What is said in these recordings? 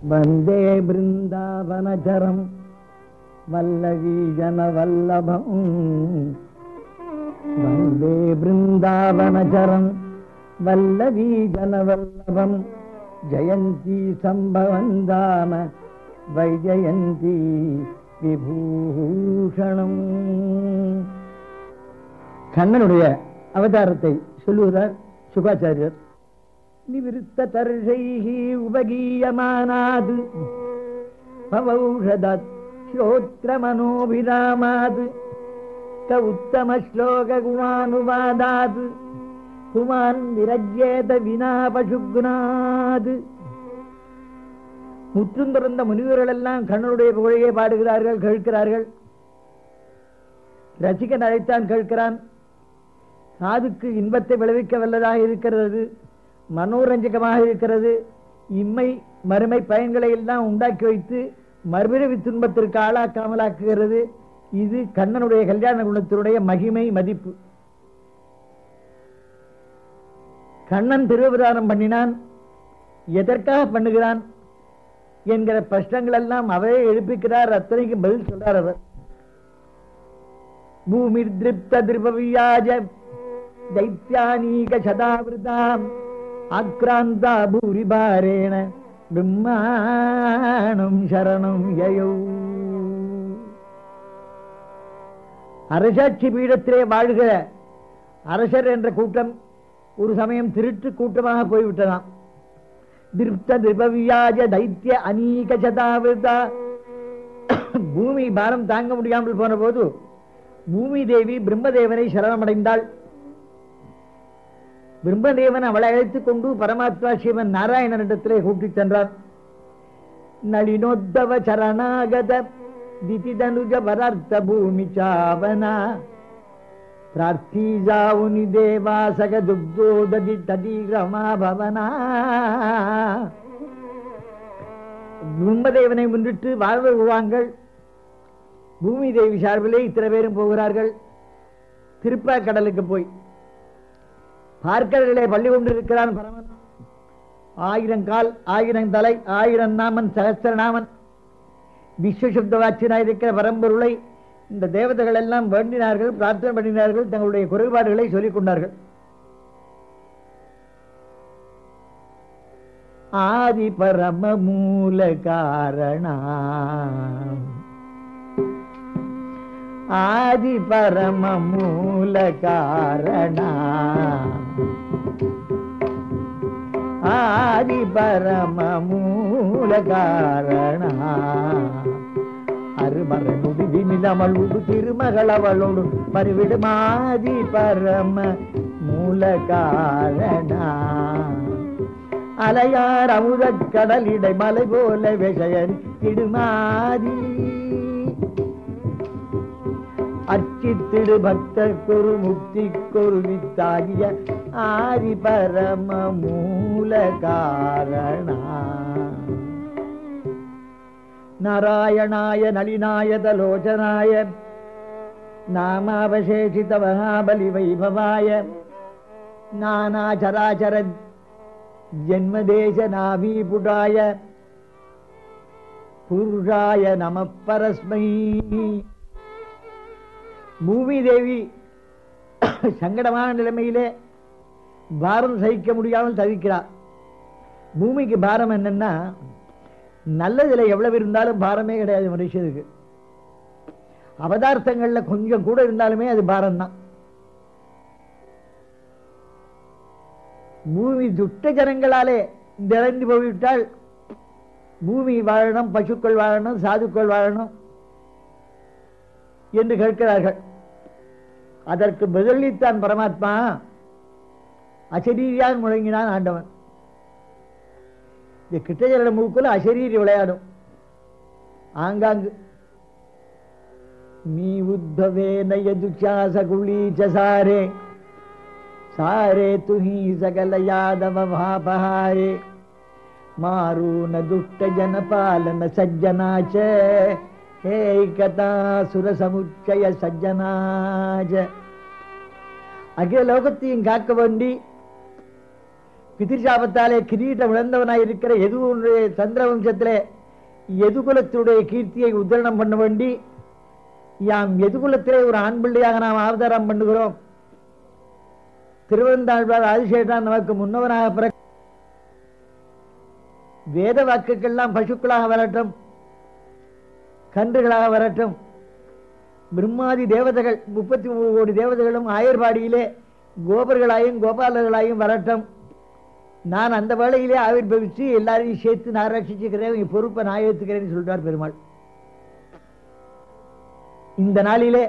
வந்தே பிருந்தாவனச்சரம் வல்லவீஜன வல்லபம் வந்தே பிருந்தாவனச்சரம் வல்லவீஜன வல்லபம் ஜெயந்தி சம்பவந்தாம வைஜயந்தி விபூஷணம் கண்ணனுடைய அவதாரத்தை சொல்லுகிறார் சுகாச்சாரியர் நிவிருத்த தர்ஷைஹி உபகீயமானாது பவௌஷதாத் ஸ்ரோத்ரமனோபிராமாத் க உத்தம ஸ்லோக குணானுவாதாத் புமான் விரஜ்யேத வினா பசுகுணாத் முற்றும் துறந்த முனிவர்கள் எல்லாம் கண்ணனுடைய புகழையே பாடுகிறார்கள் கேட்கிறார்கள் ரசிகன் அழைத்தான் கேட்கிறான் காதுக்கு இன்பத்தை விளைவிக்க வல்லதாக இருக்கிறது மனோரஞ்சகமாக இருக்கிறது இம்மை மறுமை பயன்களை எல்லாம் உண்டாக்கி வைத்து மறுபிறவி துன்பத்திற்கு ஆளாக்காமலாக்குகிறது இது கண்ணனுடைய கல்யாண குணத்தினுடைய மகிமை மதிப்பு கண்ணன் திருவிதாரம் பண்ணினான் எதற்காக பண்ணுகிறான் என்கிற பிரஷ்னங்கள் எல்லாம் அவரே எழுப்பிக்கிறார் அத்தனைக்கு பதில் சொல்றார் அவர் பூமி திருப்த திருபவியாஜ दैत्यानीक शतावृताम् आक्रान्ता भूरिभारेण பிரம்மாணம் சரணம் யயோ அரசாட்சி பீடத்திலே வாழ்கிற அரசர் என்ற கூட்டம் ஒரு சமயம் திருட்டு கூட்டமாக போய்விட்டதாம் திருப்த திருபவியாஜ தைத்திய அநீக சதாவிரதா பூமி பாரம் தாங்க முடியாமல் போன போது பூமி தேவி பிரம்மதேவனை சரணமடைந்தாள் பிரம்மதேவன் அவளை அழைத்துக் கொண்டு பரமாத்மா சிவன் நாராயணனிடத்திலே கூட்டிச் சென்றார் நளினோத்தவ சரணாகத திதிதனுஜ பரார்த்த பூமி சாவனா பிரார்த்தி ஜாவுனி தேவாசக துக்தோததி ததிகிரமா பவனா பிரம்மதேவனை முன்னிட்டு வாழ்வு விழுவாங்கள் பூமி தேவி சார்பிலே இத்தனை பேரும் போகிறார்கள் திருப்பாக்கடலுக்கு போய் பார்க்கடலே பள்ளி கொண்டிருக்கிறான் பரமன் ஆயிரம் கால் ஆயிரம் தலை ஆயிரம் நாமன் சகஸ்திர நாமன் விஸ்வசப்தவாச்சியனாய் இருக்கிற பரம்பொருளை இந்த தேவதைகள் எல்லாம் வேண்டினார்கள் பிரார்த்தனை பண்ணினார்கள் தங்களுடைய குறைபாடுகளை சொல்லிக் கொண்டார்கள் ஆதி பரம மூல காரணா ஆதி பரம மூல காரணா ஆதி பரம மூல காரணா அருமறை முடிவி மிதமல் உடு திருமகள் அவளோடு மறுவிடுமாதி பரம மூல காரணா அலையார் அமுதக் கடலிடை மலை போல விஷயன் இடுமாதி அர்ச்சித்திடு பக்தர்க்கொரு முக்திக்கொரு வித்தாகிய ஆதி பரம மூல காரணா நாராயணாய நளினாய தலோச்சனாய நாமாவசேஷித மகாபலி வைபவாய நானாச்சராச்சர ஜன்மதேச நாபீபுடாய புருஷாய நம பரஸ்மை பூமி தேவி சங்கடமான நிலைமையிலே பாரம் சகிக்க முடியாமல் தவிக்கிறார் பூமிக்கு பாரம் என்னன்னா நல்லதுல எவ்வளவு இருந்தாலும் பாரமே கிடையாது மனுஷனுக்கு அவதார்த்தங்கள்ல கொஞ்சம் கூட இருந்தாலுமே அது பாரம் தான் பூமி துட்ட ஜனங்களாலே நிறைந்து போய்விட்டால் பூமி வாழணும் பசுக்கள் வாழணும் சாதுக்கள் வாழணும் என்று கேட்கிறார்கள் அதற்கு பதிலளித்தான் பரமாத்மா அசரீரியான் முழங்கினான் ஆண்டவன் இந்த கிட்டஜல மூக்குல அசரீரி விளையாடும் ஆங்காங்கு நீ உத்தவே நயதுச்சாச குளீச்ச சாரே சாரே துஹி சகல யாதவ வாபஹாரே மாரூன துஷ்ட ஜனபாலன சஜ்ஜனாச்ச ஏகதா சுரசமுச்சய சஜ்ஜனாஜ அகில லோகத்தையும் காக்க வேண்டி பிதிர்சாபத்தாலே கிரீட்டம் இழந்தவனாய் இருக்கிற எதுவுடைய சந்திர வம்சத்திலே எதுகுலத்துடைய கீர்த்தியை உத்தரணம் பண்ண வேண்டி யாம் எதுகுலத்திலே ஒரு ஆண் பிள்ளையாக நாம் அவதாரம் பண்ணுகிறோம் திருவந்தாழ்வார் ஆதிசேஷன் நமக்கு முன்னவனாக பிற வேத வாக்குக்கெல்லாம் பசுக்களாக வரட்டும் கன்றுகளாக வரட்டும் பிரம்மாதி தேவதைகள் முப்பத்தி மூணு கோடி தேவதைகளும் ஆயர்பாடியிலே கோபர்களாயும் கோபாலர்களாயும் வரட்டும் நான் அந்த வேளையிலே ஆவிர்பவிச்சு எல்லாரையும் சேர்த்து நான் ரட்சிச்சுக்கிறேன் என் பொறுப்பை நான் ஏற்றுக்கிறேன்னு சொல்றார் பெருமாள் இந்த நாளிலே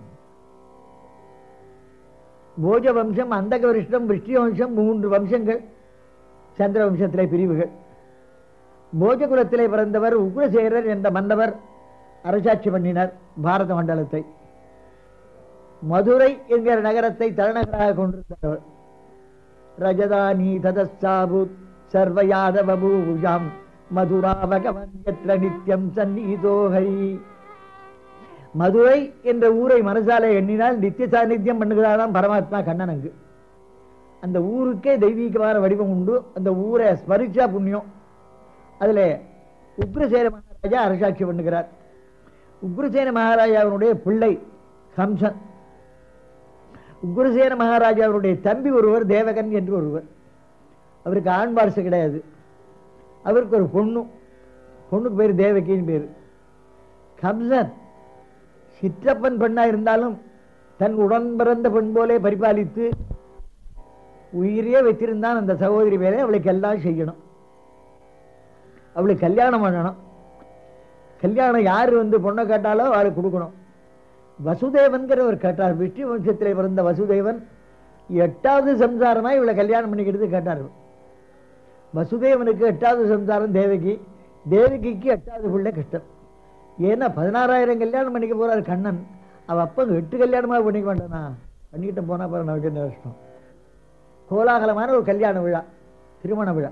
போஜ வம்சம் அந்தக வருஷம் விஷ்ணு வம்சம் மூன்று வம்சங்கள் சந்திர வம்சத்திலே பிரிவுகள் போஜகுலத்திலே பிறந்தவர் உக்ரசேரர் என்ற மன்னவர் அரசாட்சி பண்ணினார் பாரத மண்டலத்தை மதுரை என்கிற நகரத்தை தலைநகராக கொண்டிருந்தவர் ரஜதானி ததஸ்தாபுத் சர்வ யாதவ பூஜாம் மதுரா பகவன் எத்ர நித்யம் சந்நிதோ ஹரி மதுரை என்ற ஊரை மனசாலே எண்ணினால் நித்திய சாநித்தியம் பண்ணுகிறாராம் பரமாத்மா கண்ணன் அங்கு அந்த ஊருக்கே தெய்வீகமான வடிவம் உண்டு அந்த ஊரை ஸ்மரிச்சா புண்ணியம் அதுல உக்ரசேன மகாராஜா அரசாட்சி பண்ணுகிறார் உக்ரசேன மகாராஜாவினுடைய பிள்ளை கம்சன் உக்ரசேன மகாராஜாவினுடைய தம்பி ஒருவர் தேவகன் என்று ஒருவர் அவருக்கு ஆண் வாரிசு கிடையாது அவருக்கு ஒரு பொண்ணு பொண்ணுக்கு பேர் தேவகின்னு பேர் கம்சன் சிற்றப்பன் பெண்ணா இருந்தாலும் தன் உடன் பிறந்த பெண் போலே பரிபாலித்து உயிரே வைத்திருந்தான் அந்த சகோதரி மேலே அவளுக்கு எல்லாம் செய்யணும் அவளுக்கு கல்யாணம் பண்ணணும் கல்யாணம் யார் வந்து பொண்ணை கேட்டாலோ அவளுக்கு கொடுக்கணும் வசுதேவன்கிறவர் கேட்டார் விஷ்ணு வம்சத்திலே பிறந்த வசுதேவன் எட்டாவது சம்சாரமா இவளை கல்யாணம் பண்ணிக்கிறது கேட்டார் வசுதேவனுக்கு எட்டாவது சம்சாரம் தேவகி தேவகிக்கு எட்டாவது பிள்ளை கிருஷ்ணன் ஏன்னா பதினாறாயிரம் கல்யாணம் பண்ணிக்க போறாரு கண்ணன் அவ அப்ப எட்டு கல்யாணமா பண்ணிக்க வேண்டானா பண்ணிக்கிட்டு போனா பாரு நமக்கு என்ன கஷ்டம் கோலாகலமான ஒரு கல்யாண விழா திருமண விழா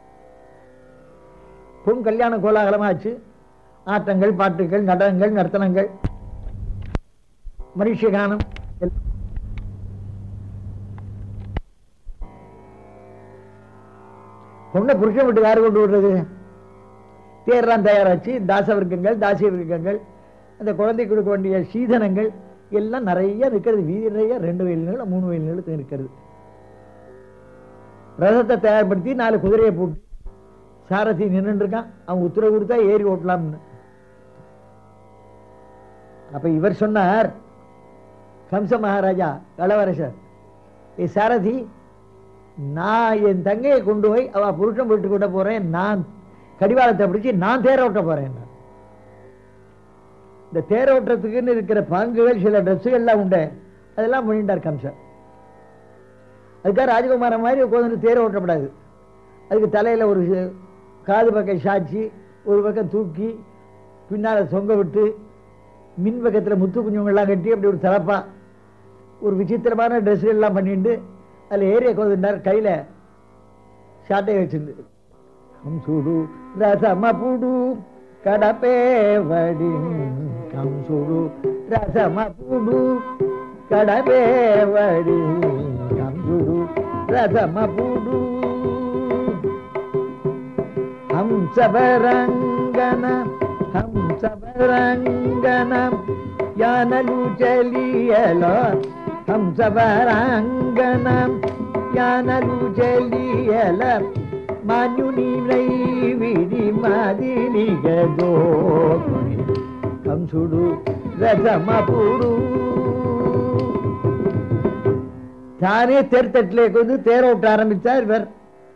பொன் கல்யாணம் கோலாகலமாச்சு ஆட்டங்கள் பாட்டுகள் நடனங்கள் நர்த்தனங்கள் மனுஷகானம் எல்லாம். பொண்ணை புருஷன் விட்டு யார் கொண்டு விடுறது தேர்லாம் தயாராச்சு தாசவர்க்கங்கள் தாசிய வர்க்கங்கள் அந்த குழந்தை கொடுக்க வேண்டிய சீதனங்கள் எல்லாம் நிறைய இருக்கிறது வீதி நிறைய ரெண்டு வயல் நீளம் மூணு வயல் நீளத்துக்கு இருக்கிறது ரதத்தை தயார்படுத்தி நாலு குதிரையை போட்டு சாரதி நின்றுட்டு இருக்கான் அவன் உத்தரவு கொடுத்தா ஏறி ஓட்டலாம்னு அப்ப இவர் சொன்னார் கம்ச மகாராஜா இளவரசர் ஏ சாரதி நான் என் தங்கையை கொண்டு போய் அவ புருஷன் போயிட்டு கொண்டு போறேன் நான் கடிவாளத்தை பிடிச்சி நான் தேர ஓட்ட போறேன் இந்த தேர ஓட்டுறதுக்குன்னு இருக்கிற பங்குகள் சில ட்ரெஸ்ஸுகள்லாம் உண்டு அதெல்லாம் பண்ணிட்டார் கம்சன் அதுக்காக ராஜகுமாரன் மாதிரி உட்காந்து தேர ஓட்டப்படாது அதுக்கு தலையில ஒரு சி- காது பக்கம் சாய்ச்சி ஒரு பக்கம் தூக்கி பின்னால தொங்க விட்டு மின் பக்கத்துல முத்து குஞ்சுங்கள்லாம் கட்டி அப்படி ஒரு தலப்பா ஒரு விசித்திரமான ட்ரெஸ் எல்லாம் பண்ணிட்டு அதில் ஏறிய கோதுண்டார் கையில சாட்டையை வச்சிருந்து కంసుడు రసమపుడు కడపేవడి కంసుడు రసమపుడు కడపేవడి కంసుడు రసమపుడు హంసవరంగన హంసవరంగన యానలు చలియలో హంసవరంగన యానలు చలియల మాన్యుని విడి మాదిలిగదో కంసుడు రథమపుడు தானே தேர்தட்டிலே வந்து தேர விட்ட ஆரம்பித்தார் இவர்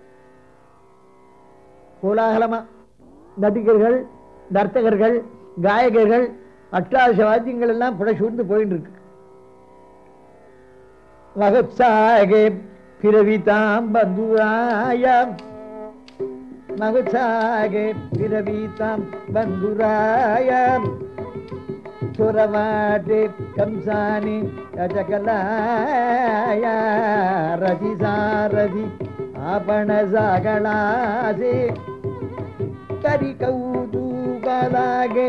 கோலாகலமா நடிகர்கள் நர்த்தகர்கள் காயகர்கள் அட்டாச வாத்தியங்கள் எல்லாம் புடை சூழ்ந்து போயிட்டு இருக்கு மகத்சாகே பிறவிதாம் பந்துராயாம் மகத்சாகே பிறவிதாம் பந்துராயாம் சுரவாட்டே கம்சானி ரஜகலாய ரதி சாரதி ஆபண சாகளாசே கரி கௌதூகலாಗೆ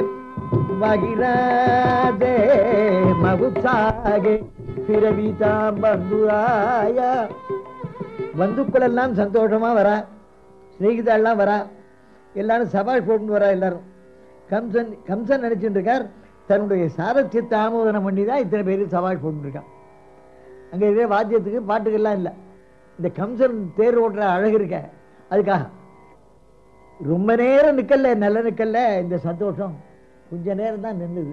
ಬಗಿರಾದೆ ಮಗುತ್ಸಾಗೆ ಫಿರವಿತಾ ಬಂಧುರಾಯ பந்துக்கள் எல்லாம் சந்தோஷமா வரா சிநேகிதாள்லாம் வரா எல்லாரும் சபாஷ் போட்டுன்னு வரா எல்லாரும் கம்சன் கம்சன் நினைச்சுட்டு இருக்கார் தன்னுடைய சாரத்தியத்தை ஆமோதனம் பண்ணி தான் இத்தனை பேர் சபாஷ் போட்டுருக்கான் அங்கே இதே வாத்தியத்துக்கு பாட்டுக்கெல்லாம் இல்லை இந்த கம்சன் தேர் ஓட்டுற அழகு இருக்க அதுக்காக ரொம்ப நேரம் நிக்கல நல்ல நிக்கல இந்த சந்தோஷம் கொஞ்ச நேரம் தான் நின்னுது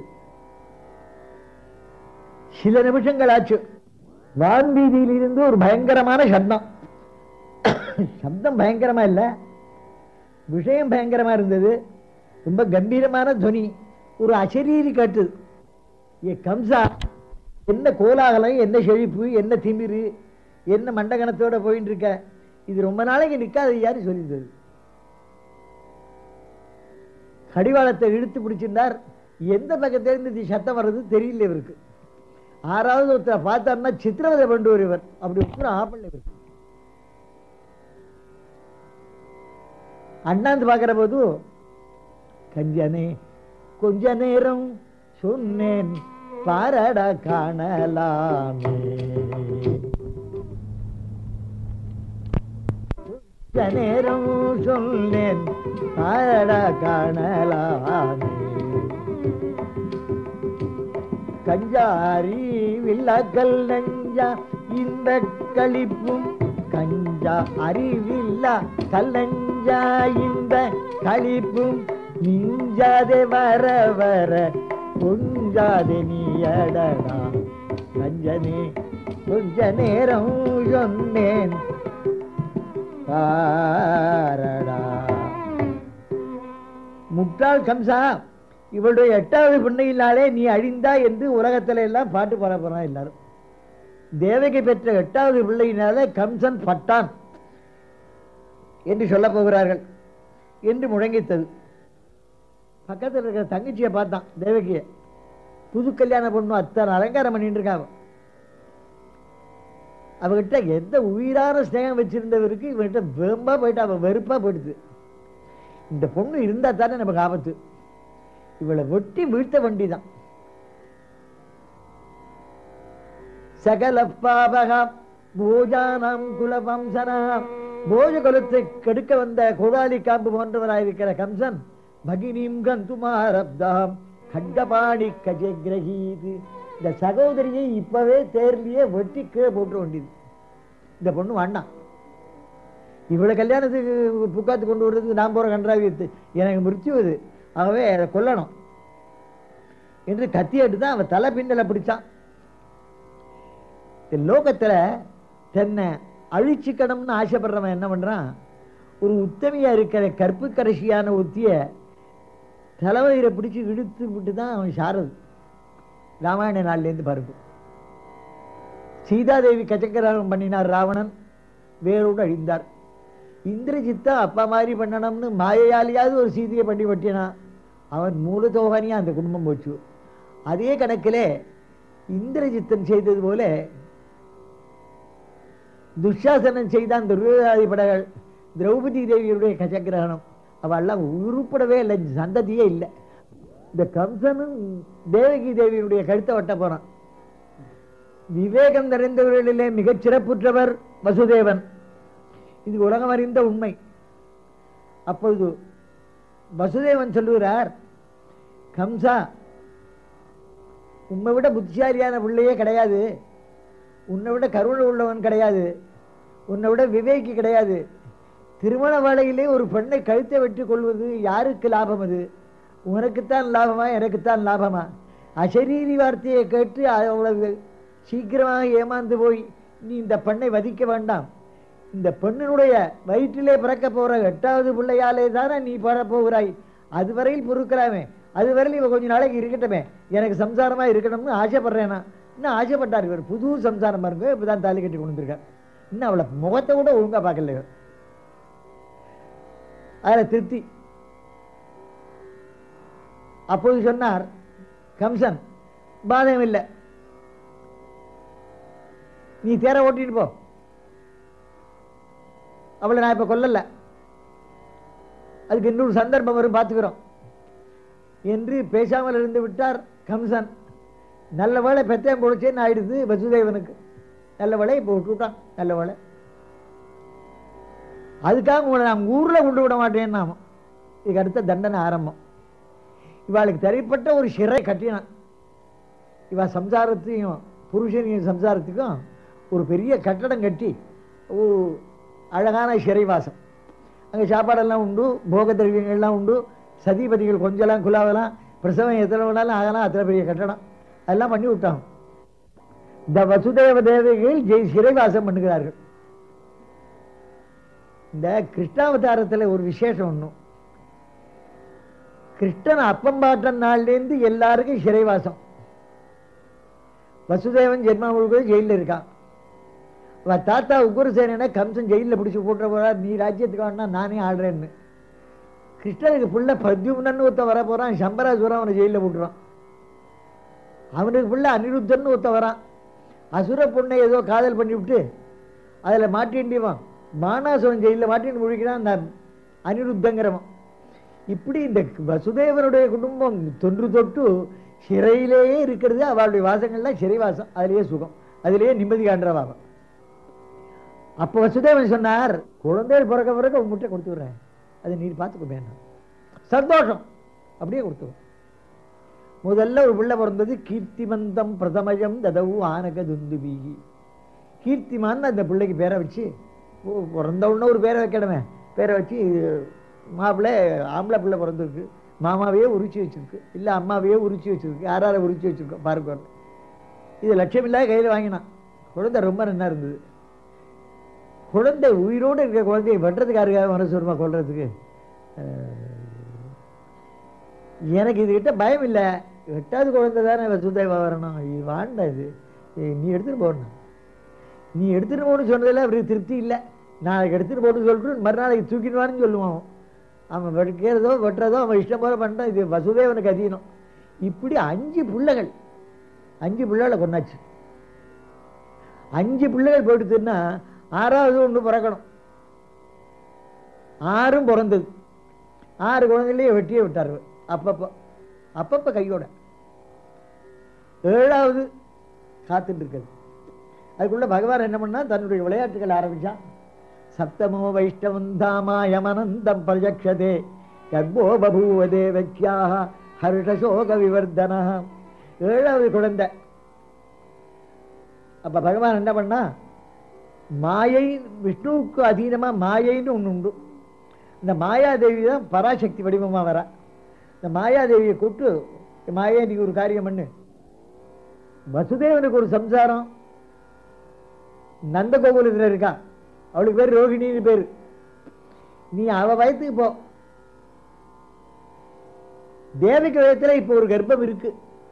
சில நிமிஷங்கள் ஆச்சு வான்வீதியில் இருந்து ஒரு பயங்கரமான சப்தம் சப்தம் பயங்கரமா இல்ல விஷயம் பயங்கரமா இருந்தது ரொம்ப கம்பீரமான துவனி ஒரு அசரீரி காட்டுது ஏ கம்சா என்ன கோலாகலம் என்ன செழிப்பு என்ன திமிரு என்ன மண்டகணத்தோட போயிட்டு இருக்க இது ரொம்ப நாளைக்கு நிக்காது யாரு சொல்லித்தது கடிவாளத்தை இழுத்து பிடிச்சிருந்தார் எந்த பக்கத்திலிருந்து இது சத்தம் வர்றது தெரியல இவருக்கு ஆறாவது ஒருத்தரை பார்த்தாருன்னா சித்திரவதை பண்ணுவார் இவர் அப்படி கூட ஆப்பிள் இவர் அண்ணாந்து பார்க்கிற போது கஞ்சனே கொஞ்ச நேரம் சொன்னேன் பாரடா காணலாமே கொஞ்ச நேரம் சொன்னேன் பாரடா காணலாமே கஞ்சாரி வில்லக்கல் நஞ்சா இந்த களிப்பும் கஞ்சா அறிவில்லா கல்லஞ்சா இந்த களிப்பும் மிஞ்சாதே வர வர கொஞ்சாதே நீயடடா கஞ்சனே கொஞ்ச நேரம் சொன்னேன் பாரடா முட்டாள் கம்சா இவளுடைய எட்டாவது பிள்ளையினாலே நீ அழிந்தா என்று உலகத்துல எல்லாம் பாட்டு பாட போறான் எல்லாரும் தேவகை பெற்ற எட்டாவது பிள்ளையினாலே கம்சன் பட்டான் என்று சொல்ல போகிறார்கள் என்று முழங்கித்தது பக்கத்தில் இருக்கிற தங்கச்சியை பார்த்தான் தேவகியை புது கல்யாணம் பொண்ணு அத்தனை அலங்காரம் பண்ணிட்டு இருக்காங்க அவகிட்ட எந்த உயிரான ஸ்நேகம் வச்சிருந்தவருக்கு இவன்கிட்ட வெம்பா போயிட்டு அவன் வெறுப்பா போயிடுது இந்த பொண்ணு இருந்தா தானே நமக்கு ஆபத்து இவளை வெட்டி வீழ்த்த வண்டிதான் சகல பாபகம் பூஜானாம் குலவம்சனாம் போஜ குலத்தை கெடுக்க வந்த கோடாலி காம்பு போன்றவராயிருக்கிற கம்சன் பகினீம் கந்துமாரப்தாம் கண்டபாணி கஜகிரகீது இந்த சகோதரியை இப்பவே தேர்லியே வெட்டி கீழே போட்டு வேண்டியது இந்த பொண்ணு வேண்டாம் இவளை கல்யாணத்துக்கு புக்காத்து கொண்டு வர்றதுக்கு நான் போற கன்றாவியத்து எனக்கு மிருத்யு இது ஆகவே அதை கொல்லணும் என்று கத்தி எடுத்து தான் அவன் தலை பின்னலை பிடிச்சான் இந்த லோகத்துல தன்னை அழிச்சுக்கணும்னு ஆசைப்படுறவன் என்ன பண்றான் ஒரு உத்தமையா இருக்கிற கற்பு கடைசியான ஒத்திய தலைவயிரை பிடிச்சு இழுத்து விட்டு தான் அவன் சாரது ராமாயண நாள்லேருந்து பாருங்க சீதாதேவி கச்சக்கராகம் பண்ணினார் ராவணன் வேரோடு அழிந்தார் இந்திரஜித்தா அப்பா மாதிரி பண்ணணும்னு மாயையாலேயாவது ஒரு சீதையை பண்ணி வட்டினான் அவன் மூலதோகனியா அந்த குடும்பம் போச்சு அதே கணக்கிலே இந்திரஜித்தன் செய்தது போல துஷாசனன் செய்தான் துர்யோதாதி படங்கள் திரௌபதி தேவியுடைய கச்சக்கிரகணம் அவெல்லாம் உருப்படவே இல்லை சந்ததியே இல்லை இந்த கம்சனும் தேவகி தேவியுடைய கழுத்தை வெட்ட போறான் விவேகம் நிறைந்தவர்களிலே மிகச் சிறப்புற்றவர் வசுதேவன் இது உலகம் அறிந்த உண்மை அப்பொழுது வசுதேவன் சொல்லுகிறார் கம்சா உன்னை விட புத்திசாலியான பிள்ளையே கிடையாது உன்னை விட கருணை உள்ளவன் கிடையாது உன்னை விட விவேகி கிடையாது திருமண வேளையிலே ஒரு பெண்ணை கழுத்தை வெட்டி கொள்வது யாருக்கு லாபம் அது உனக்குத்தான் லாபமா எனக்குத்தான் லாபமா அசரீரி வார்த்தையை கேட்டு அவ்வளவு சீக்கிரமாக ஏமாந்து போய் நீ இந்த பெண்ணை வதிக்க வேண்டாம் இந்த பெண்ணினுடைய வயிற்றிலே பிறக்க போற எட்டாவது பிள்ளையாலே தானே நீ பெற போகிறாய் அதுவரையில் பொறுக்கலாமே அதுவரையில் இவ கொஞ்ச நாளைக்கு இருக்கட்டுமே எனக்கு சம்சாரமா இருக்கணும்னு ஆசைப்படுறேனா இன்னும் ஆசைப்பட்டார் இவர் புது சம்சாரம் பாருங்க இப்பதான் தாலி கட்டி கொண்டு வந்திருக்கார் இன்னும் அவளை முகத்தை கூட ஒழுங்கா பார்க்கல இவர் அதில் திருப்தி அப்போது சொன்னார் கம்சன் பாதகம் இல்லை நீ தேர ஓட்டிட்டு போ அவளை நான் இப்ப கொல்லல அதுக்கு இன்னொரு சந்தர்ப்பம் வரும் பார்த்துக்கிறோம் என்று பேசாமல் இருந்து விட்டார் கம்சன் நல்ல வேலை பெத்தையம் பொழிச்சேன்னு ஆயிடுது வசுதேவனுக்கு நல்ல வேலை இப்போ விட்டுவிட்டான் நல்ல வேலை அதுக்காக உங்களை நான் ஊரில் கொண்டு விட மாட்டேன்னு நாம இதுக்கு அடுத்த தண்டனை ஆரம்பம் இவாளுக்கு தனிப்பட்ட ஒரு சிறை கட்டினான் இவ சம்சாரத்தையும் புருஷனையும் சம்சாரத்துக்கும் ஒரு பெரிய கட்டடம் கட்டி ஒரு அழகான சிறைவாசம் அங்கே சாப்பாடெல்லாம் உண்டு போக திரவியங்கள்லாம் உண்டு சதிபதிகள் கொஞ்சலாம் குலாவலாம் பிரசவம் எத்தனை வேணாலும் ஆகலாம் அத்தனை பெரிய கட்டடம் அதெல்லாம் பண்ணி விட்டாங்க இந்த வசுதேவ தேவதைகள் ஜெய் சிறைவாசம் பண்ணுகிறார்கள் இந்த கிருஷ்ணாவதாரத்தில் ஒரு விசேஷம் ஒன்றும் கிருஷ்ணன் அப்பம் பாட்ட நாள்லேருந்து எல்லாருக்கும் சிறைவாசம் வசுதேவன் ஜென்ம முழுக்க ஜெயிலில் இருக்கான் அவன் தாத்தா உக்ரசேனனை கம்சன் ஜெயிலில் பிடிச்சி போட்டுற போறா நீ ராஜ்யத்துக்கு வேணா நானே ஆடுறேன்னு கிருஷ்ணனுக்கு புள்ள பத்யும்னு ஒருத்த வர போறான் சம்பராசுரம் அவனை ஜெயிலில் போட்டுறான் அவனுக்கு புள்ள அனிருத்தன் ஒருத்த வரான் அசுர பொண்ணை ஏதோ காதல் பண்ணிவிட்டு அதில் மாட்டின்டிவான் மானாசுரன் ஜெயிலில் மாட்டின்னு முழிக்கிறான் அந்த அனிருத்தங்கிறவன் இப்படி இந்த வசுதேவனுடைய குடும்பம் தொன்று தொட்டு சிறையிலேயே இருக்கிறது அவளுடைய வாசங்கள்லாம் சிறைவாசம் அதிலேயே சுகம் அதிலேயே நிம்மதி காண்றவாவன் அப்போ வசுதேவன் சொன்னார் குழந்தைகள் பிறக்க பிறக்க உங்ககிட்ட கொடுத்துக்கிறேன் அதை நீர் பார்த்துக்க வேண்டாம் சந்தோஷம் அப்படியே கொடுத்துருவோம் முதல்ல ஒரு பிள்ளை பிறந்தது கீர்த்திமந்தம் பிரதமயம் ததவு ஆனக துந்துபீகி கீர்த்திமான்னு அந்த பிள்ளைக்கு பேரை வச்சு ஓ, பிறந்த உடனே ஒரு பேரை வைக்கணுமே பேரை வச்சு மாப்பிள்ளை ஆம்பளை பிள்ளை பிறந்திருக்கு மாமாவையே உரிச்சு வச்சிருக்கு இல்லை அம்மாவையே உரிச்சு வச்சிருக்கு யாரார உரிச்சு வச்சிருக்கோம் பாருங்க இது லட்சம் இல்லாத கையில் வாங்கினான் குழந்தை ரொம்ப நல்லா இருந்தது குழந்தை உயிரோடு இருக்கிற குழந்தையை வெட்டுறதுக்காருக்காக மனசு வருமா கொள்றதுக்கு எனக்கு இதுகிட்ட பயம் இல்லை எட்டாவது குழந்தை தானே வசுதேவா வரணும் இது வாண்டா இது ஏய், நீ எடுத்துகிட்டு போகணும் நீ எடுத்துகிட்டு போகணும்னு சொன்னதில் அவருக்கு திருப்தி இல்லை நாளைக்கு எடுத்துகிட்டு போகணும்னு சொல்லிட்டு மறுநாளைக்கு தூக்கிட்டு வான்னு சொல்லுவான் அவன். அவன் வெட்டுக்கிறதோ வெட்டுறதோ அவன் இஷ்டம் போல பண்ணிட்டான் இது வசுதேவனுக்கு அதீனம் இப்படி அஞ்சு பிள்ளைகள் அஞ்சு பிள்ளைகளை கொண்டாச்சு அஞ்சு பிள்ளைகள் போயிடுச்சுன்னா ஆறாவது ஒன்று பிறக்கணும் ஆறும் பிறந்தது ஆறு குழந்தைகளையே வெட்டியே விட்டார் அப்பப்போ அப்பப்போ கையோட ஏழாவது காத்துட்டு இருக்குது அதுக்குள்ள பகவான் என்ன பண்ணா தன்னுடைய விளையாட்டுகள் ஆரம்பிச்சான் சப்தமோ வைஷ்ணவம் தாமாயமனந்தம் பிரஜக்ஷதே கர்ப்போ பபூவ தேவக்கியாக ஹர்ஷசோக விவர்தனா ஏழாவது குழந்தை அப்ப பகவான் என்ன பண்ணா மாயை விஷ்ணுவுக்கு அதீனமா மாயைன்னு ஒண்ணு உண்டு இந்த மாயாதேவி தான் பராசக்தி வடிவமா வரா இந்த மாயாதேவியை கூப்பிட்டு மாயா நீ ஒரு காரியம் பண்ணு வசுதேவனுக்கு ஒரு சம்சாரம் நந்தகோகுலத்தில் இருக்கா அவளுக்கு பேர் ரோகிணின்னு பேரு நீ அவ வயத்துக்கு போ தேவிக்கு வயத்துல இப்போ ஒரு கர்ப்பம் இருக்கு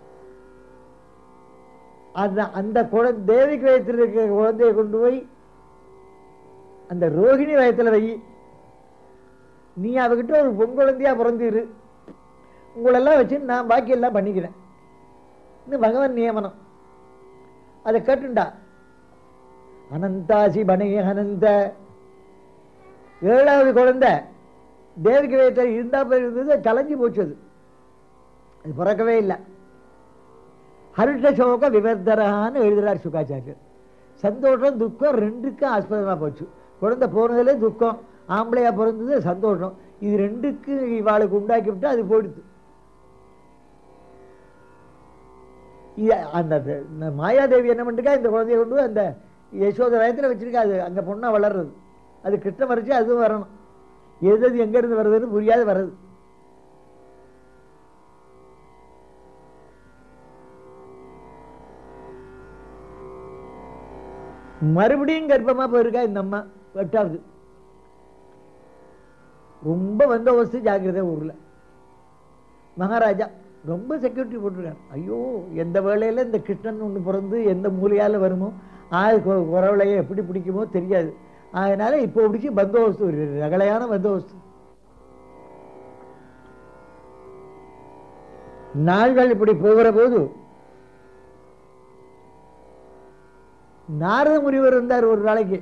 அந்த அந்த குழந்தை தேவிக்கு வயத்தில் இருக்கிற குழந்தையை கொண்டு போய் அந்த ரோகிணி வயத்துல வை நீ அவகிட்ட ஒரு பொன் குழந்தையா பிறந்திரு உங்களெல்லாம் வச்சு நான் பாக்கி எல்லாம் பண்ணிக்கிறேன் இன்னும் பகவான் நியமனம் அதை கேட்டுண்டா அனந்தாசி பனே அனந்த ஏழாவது குழந்தை தேவிக்கு வயத்தில் இருந்தா போய் இருந்தது கலைஞ்சு போச்சு அது அது பிறக்கவே இல்லை ஹர்ஷ சோக விவர்தரான்னு எழுதுறார் சுகாச்சாரியர் சந்தோஷம் துக்கம் ரெண்டுக்கும் ஆஸ்பதமாக போச்சு குழந்தை போனதுல துக்கம் ஆம்பளையா பிறந்தது சந்தோஷம் இது ரெண்டுக்கு இவாளுக்கு உண்டாக்கி விட்டு அது போயிடுது இது அந்த இந்த மாயாதேவி என்ன பண்ணிருக்கா இந்த குழந்தைய கொண்டு போய் அந்த யசோத வயத்தில் வச்சிருக்கா அது அங்கே பொண்ணா வளர்றது அது கிட்ட மறைச்சு அதுவும் வரணும் எது எது எங்கேருந்து வருதுன்னு புரியாது வருது மறுபடியும் கர்ப்பமா போயிருக்கா இந்த அம்மா எட்டாவது ரொம்ப வந்தோபஸ்து ஜாக்கிரதை ஊர்ல மகாராஜா ரொம்ப செக்யூரிட்டி போட்டிருக்காரு ஐயோ எந்த வேளையில இந்த கிருஷ்ணன் ஒன்று பிறந்து எந்த மூலையால வருமோ ஆள் கு- குறவளையை எப்படி பிடிக்குமோ தெரியாது அதனால இப்போ பிடிச்சி பந்தோபஸ்து ஒரு ரகலையான பந்தோபஸ்து நாள்கள் இப்படி போகிற போது நாரத முனிவர் இருந்தார் ஒரு நாளைக்கு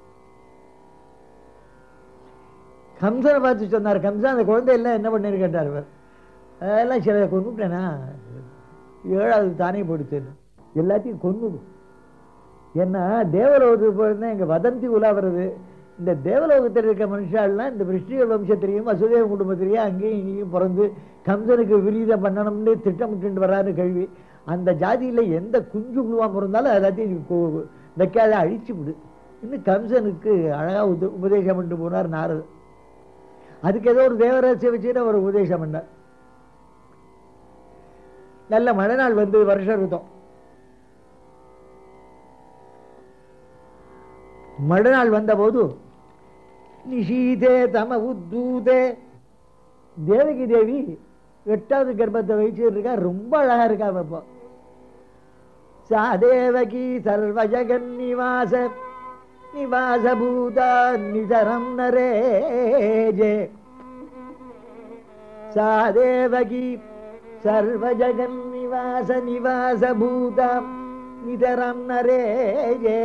கம்சனை பார்த்து சொன்னார் கம்சன் அந்த குழந்தை எல்லாம் என்ன பண்ணிரு கேட்டார் அவர் அதெல்லாம் சில கொண்டுட்டேனா ஏழாவது தானே போடுத்தேன் எல்லாத்தையும் கொன்னுடு ஏன்னா தேவலோகத்துக்கு போயிருந்தா எங்க வதந்தி உலா வருது இந்த தேவலோகத்தில் இருக்க மனுஷாலாம் இந்த விருஷ்டிக வம்சத்திலையும் வசுதேவ குடும்பத்திலையும் அங்கேயும் இங்கேயும் பிறந்து கம்சனுக்கு விரீதம் பண்ணணும்னு திட்டமிட்டு வராரு கல்வி அந்த ஜாதியில் எந்த குஞ்சு குழுவா பிறந்தாலும் எல்லாத்தையும் நீ கு- வைக்காத அழிச்சு விடு இன்னும் கம்சனுக்கு அழகா உத உபதேசம் பண்ணிட்டு போனார் நாரதர் அதுக்கு ஏதோ ஒரு தேவராசியை வச்சுட்டு ஒரு உபதேசம் பண்ணார் நல்ல மழை நாள் வந்து வருஷ ருதம் மறுநாள் வந்தபோது நிஷீதே தம உத்தூதே தேவகி தேவி எட்டாவது கர்ப்பத்தை வச்சுட்டு இருக்கா ரொம்ப அழகா இருக்கா இப்போ சா தேவகி சர்வ ஜெகன் நிவாச நிவாச பூதா நிதரம் நரேஜே சா தேவகி சர்வ ஜெகன் நிவாச நிவாச பூதா நிதரம் நரேஜே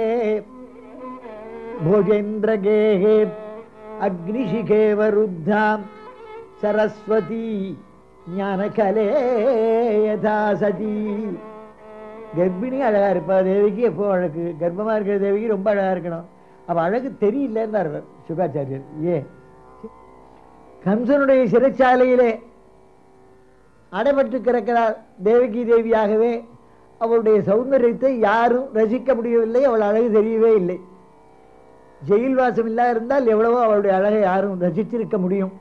भोजेन्द्रगेहे अग्निशिखे वरुद्धां सरस्वती ஞானகலே யதா சதி கர்ப்பிணி அழகா இருப்பா தேவிக்கு எப்போ அழகு கர்ப்பமா இருக்கிற தேவிக்கு ரொம்ப அழகா இருக்கணும் அப்ப அழகு தெரியலன்னார் அவர் சுகாச்சாரியர் ஏன் கம்சனுடைய சிறைச்சாலையிலே அடைபட்டு கிடக்கிறார் தேவகி தேவியாகவே அவளுடைய சௌந்தரியத்தை யாரும் ரசிக்க முடியவில்லை அவள் அழகு தெரியவே இல்லை ஜெயில் வாசம் இல்லா இருந்தால் எவ்வளவோ அவளுடைய அழகை யாரும் ரசிச்சிருக்க முடியும்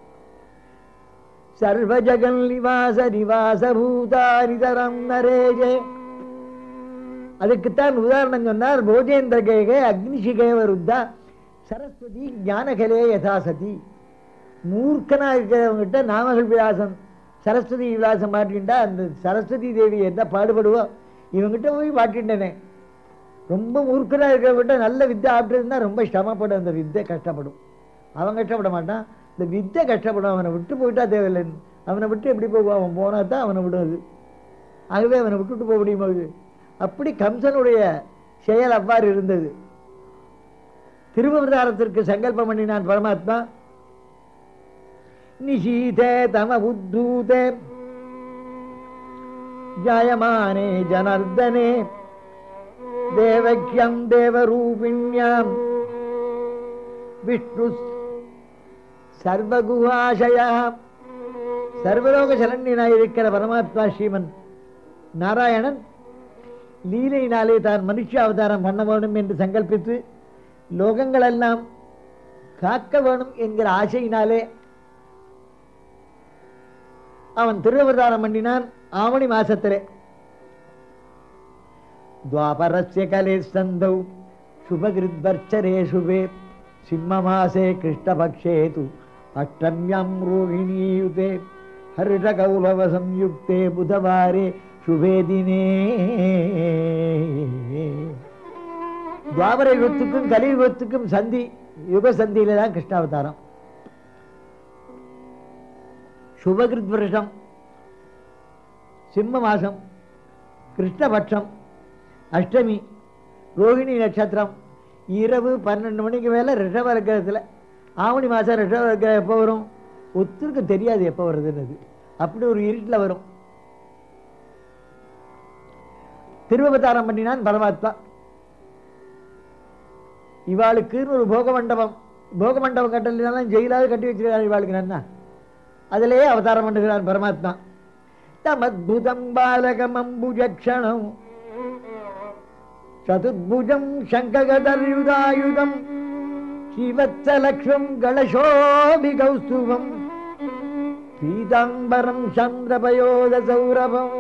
சர்வ ஜகன் நிவாச நிவாச பூதாரிதரம் நரேஜே அதுக்குத்தான் உதாரணம் சொன்னார் போஜேந்திர கேகே அக்னிஷிகே வருத்தா சரஸ்வதி ஞானகலே யதாசதி மூர்க்கனா இருக்கிறவங்கிட்ட நாமகள் விலாசம் சரஸ்வதி விலாசம் மாட்டின்டா அந்த சரஸ்வதி தேவி என்ன பாடுபடுவோ இவங்கிட்ட போய் மாட்டின்றனே ரொம்ப மூர்க்கனா இருக்கிறவங்கிட்ட நல்ல வித்தை ஆப்பிட்டு ரொம்ப சிரமப்படும் அந்த வித்தை கஷ்டப்படும் அவன் கஷ்டப்பட மாட்டான் இந்த வித்தை கஷ்டப்படும் அவனை விட்டு போயிட்டா தேவையில்லை அவனை விட்டு எப்படி போவான் அவன் போனா தான் அவனை விடும் அது ஆகவே அவனை விட்டுட்டு போக முடியுமா அது அப்படி கம்சனுடைய செயல் அவ்வாறு இருந்தது திருவவதாரத்திற்கு சங்கல்பம் பண்ணினான் பரமாத்மா நிஷீதே தம உத்தூதே ஜாயமானே ஜனார்தனே தேவக்கியம் தேவரூபிண்யாம் விஷ்ணு சர்வகுஹாசயா சர்வலோக சரண்யனாய் இருக்கிற பரமாத்மா ஸ்ரீமன் நாராயணன் லீலையினாலே தான் மனுஷ அவதாரம் பண்ண வேண்டும் என்று சங்கல்பித்து லோகங்களெல்லாம் காக்க வேணும் என்கிற ஆசையினாலே அவன் திருவதாரம் பண்ணினான் ஆவணி மாசத்திலே द्वापरस्य कले सन्धौ शुभकृद्वर्चरे शुभे सिंहमासे कृष्णपक्षे तु अष्टम्यां रोहिणीयुते हर्षकौलवसंयुक्ते बुधवारे शुभे दिने துவாபர யுகத்துக்கும் கலியுகத்துக்கும் சந்தி யுக சந்தியில தான் கிருஷ்ணாவதாரம் சுபகிருத் வருஷம் சிம்ம மாசம் கிருஷ்ணபட்சம் அஷ்டமி ரோகிணி நட்சத்திரம் இரவு பன்னெண்டு மணிக்கு மேலே ரிஷபர்க்கத்தில் ஆவணி மாதம் ரிஷபர்க்கம் எப்போ வரும் ஒத்துருக்கு தெரியாது எப்போ வருதுன்னு அப்படி ஒரு இருட்டில் வரும் திருவவதாரம் பண்ணினான் பரமாத்மா இவாளுக்குன்னு ஒரு போக மண்டபம் போக மண்டபம் கட்டலாம் ஜெயிலாவது கட்டி வச்சிருக்காரு இவாளுக்கு நன்னா அதிலேயே அவதாரம் பண்ணுகிறான் பரமாத்மா தமத்புதம் பாலகமம்புஜக்ஷணம் சதுர்புஜம் சங்ககதர்யுதாயுதம் ஸ்ரீவத்சலக்ஷ்மம் கணசோபிகௌஸ்துவம் பீதாம்பரம் சந்திரபயோத சௌரபம்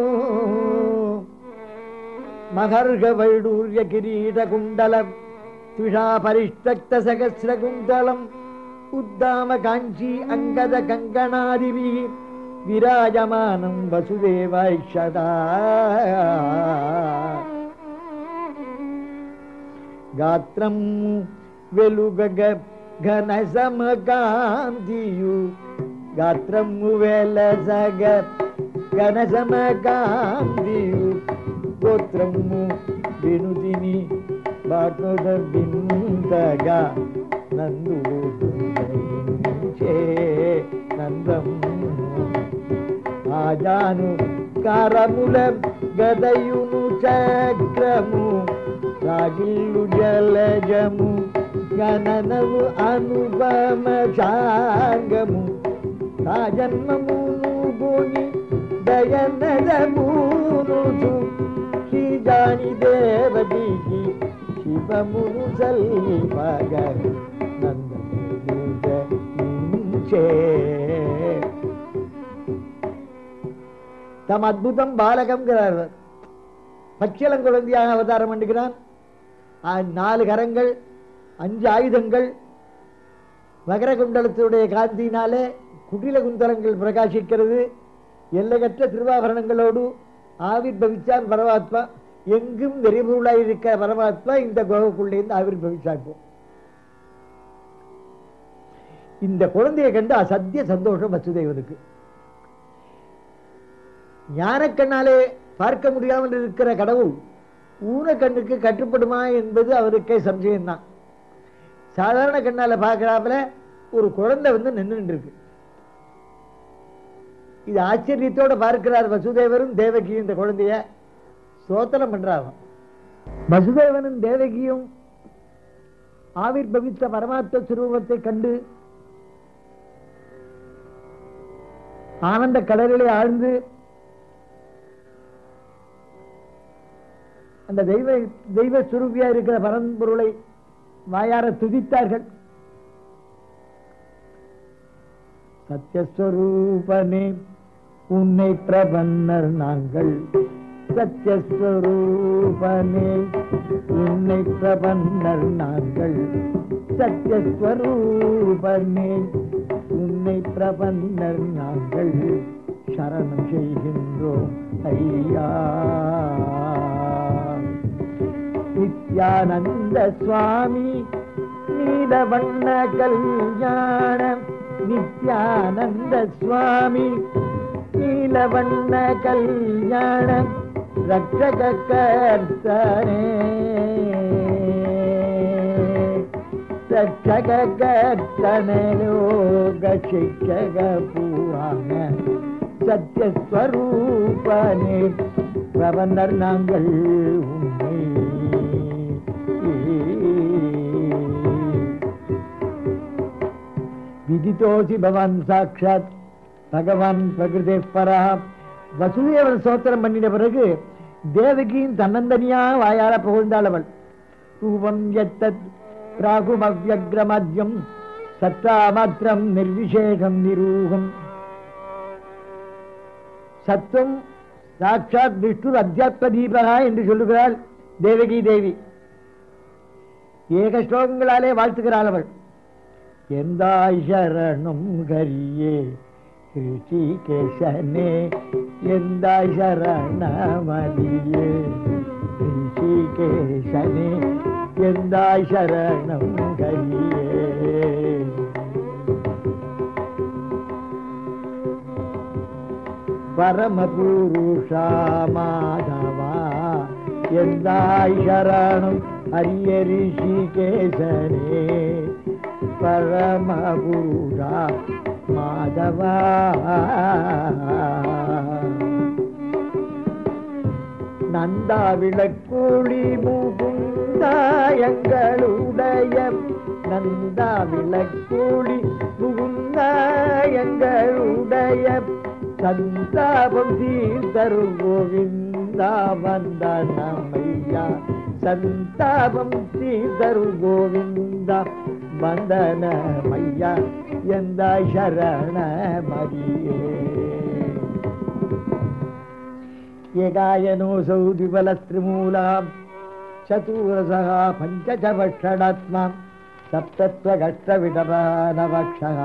மகர்ஷ வைடூர்ய கிரீட குண்டலம் துஷா பரிஷ்டக்த சகசிர குண்டலம் உத்தாம காஞ்சி அங்கத கங்கணாதிபி விராஜமானம் வசுதேவாய்ஷதா గాత్రం వెలుగగ ఘన సమకాంతియు గాత్రము వెలసగ ఘన సమకాంతియు గోత్రము వినుదిని బాటుద బిందగా నందు చే నందము ఆజాను కరముల గదయును చక్రము రాగిల్లు జలజము గణనవు అనుపమ సాంగము రాజన్మమును గుని దయనదమును శ్రీజాని దేవదికి శివమును సల్పగ నందే தம் அத்புதம் பாலகம்ங்கிறார் பச்சிளங்குழந்தையாக அவதாரம் பண்ணுகிறான் ஆ, நாலு கரங்கள் அஞ்சு ஆயுதங்கள் மகர குண்டலத்தினுடைய காந்தியினாலே குடில குந்தலங்கள் பிரகாசிக்கிறது எல்லையற்ற திருவாபரணங்களோடு ஆவிர் பவிச்சார் பரமாத்மா எங்கும் நெறிபொருளாய் இருக்கிற பரமாத்மா இந்த குகைக்குள்ளேருந்து ஆவிர் பவிச்சாக்கும் இந்த குழந்தையை கண்டு அசத்திய சந்தோஷம் வசுதேவனுக்கு ஞானக்கண்ணாலே பார்க்க முடியாமல் இருக்கிற கடவுள் ஊனக்கண்ணுக்கு கட்டுப்படுமா என்பது அவருக்கே சம்சயம்தான் சாதாரண கண்ணால பார்க்கறாப்புல ஒரு குழந்தை வந்து நின்றுட்டு இருக்கு இது ஆச்சரியத்தோட பார்க்கிறார் வசுதேவரும் தேவகியும் இந்த குழந்தைய சோத்திரம் பண்றாங்க வசுதேவனும் தேவகியும் ஆவிர் பவித்த பரமாத்ம சுரூபத்தை கண்டு ஆனந்த கடலிலே ஆழ்ந்து அந்த தெய்வ தெய்வ சுரூபியா இருக்கிற பரம்பொருளை வாயார துதித்தார்கள் சத்யஸ்வரூபனே உன்னை பிரபன்னர் நாங்கள் சத்யஸ்வரூபனே உன்னை பிரபன்னர் நாங்கள் சத்யஸ்வரூபனே உன்னை பிரபன்னர் நாங்கள் சரணம் செய்கின்றோம் ஐயா நித்யானந்த சுவாமி நீலவண்ண கல்யாணம் நித்யானந்த சுவாமி நீலவண்ண கல்யாணம் ரட்சக கர்த்தனே ரட்சக கர்த்தனே லோக சிக்ஷக புராண சத்யஸ்வரூபனே பிரபந்தர் நாங்கள் உண்மை விதித்தோசி பவான் சாட்சாத் பகவான் பிரகிருதே பரா வசுதேவன் சோத்திரம் பண்ணின பிறகு தேவகியின் தன்னந்தனியா வாயார புகழ்ந்தாள் அவள் ரூபம் எத்தத் பிராகுமவ்யக்ரமத்யம் சத்தா மாத்திரம் நிர்விசேகம் நிரூகம் சத்துவம் சாட்சாத் விஷ்ணு அத்தியாத்ம தீபகா என்று சொல்லுகிறாள் தேவகி தேவி ஏக ஸ்லோகங்களாலே வாழ்த்துகிறாள் அவள் எந்தாய் சரணம் கரியே ரிஷிகேசனே எந்தாய் சரணமதியே ரிஷிகேசனே எந்தாய் சரணம் கரியே பரமபுருஷா மாதவா எந்தாய் சரணம் அரிய ரிஷிகேசனே பரமபுருஷா மாதவா நந்தா விளக்குழி முகுந்தாயங்களுடைய நந்தா விளக்குழி முகுந்தாயங்களுடைய சந்தாபம் தீர்த்தரு கோவிந்தா வந்த நமையா சந்தாபம் தீர்த்தரு கோவிந்தா வந்தன மையா எந்த சரண மரியே ஏகாயனோசௌ திபலஸ்திரிமூலாம் चतुरसः पञ्चचभक्षणात्मा सप्तत्वगष्टविटमानवक्षः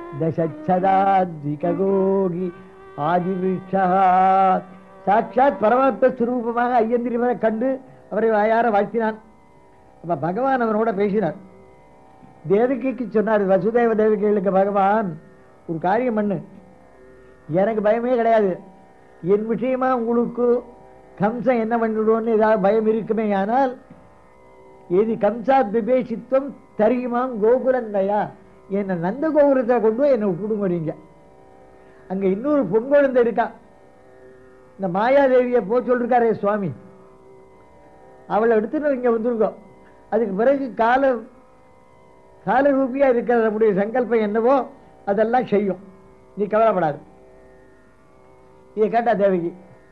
दशच्छदाद्विकगोगि ஆதிவிருஷா சாட்சாத் பரமாத்ம ஸ்வரூபமாக ஐயந்திரிவரை கண்டு அவரை வாயார வாழ்த்தினான் அப்ப பகவான் அவனோட பேசினார் தேவகிக்கு சொன்னார் வசுதேவ தேவகிகளுக்கு பகவான் ஒரு காரியம் பண்ணு எனக்கு பயமே கிடையாது என் விஷயமா உங்களுக்கு கம்சன் என்ன பண்ணிடுவோன்னு ஏதாவது பயம் இருக்குமே ஆனால் எது கம்சா விபேஷித்துவம் தரியுமாம் கோகுலந்தையா என்னை நந்த கோபுரத்தை கொண்டு போய் என்னை விட்டுடுங்க நீங்க அங்க இன்னொரு பொன் குழந்தை இருக்கா இந்த மாயாதேவியை போ சொல்லிருக்காரே சுவாமி அவளை எடுத்துட்டு இங்க வந்திருக்கோம் அதுக்கு பிறகு கால காலரூபியா இருக்கிற நம்முடைய சங்கல்பம் என்னவோ அதெல்லாம் செய்யும் நீ கவலைப்படாது இதை கேட்டா தேவகி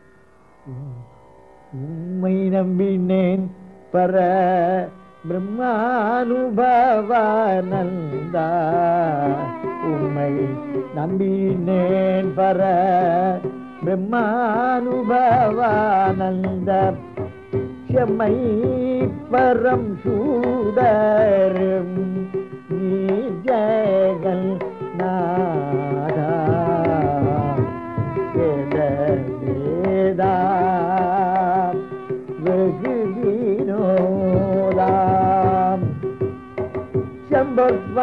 உம்மை நம்பினேன் பர பிரம்மானுபவானந்தா உம்மை நம்பினேன் பர பிரம்மானுபவானந்த செம்மை பரம் சூடரும் நீ ஜெகல் நாதா வேத வேதா வெகு வினோதாம்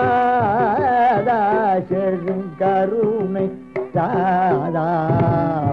செம்பத்வாதா செழும் கருணை தாதா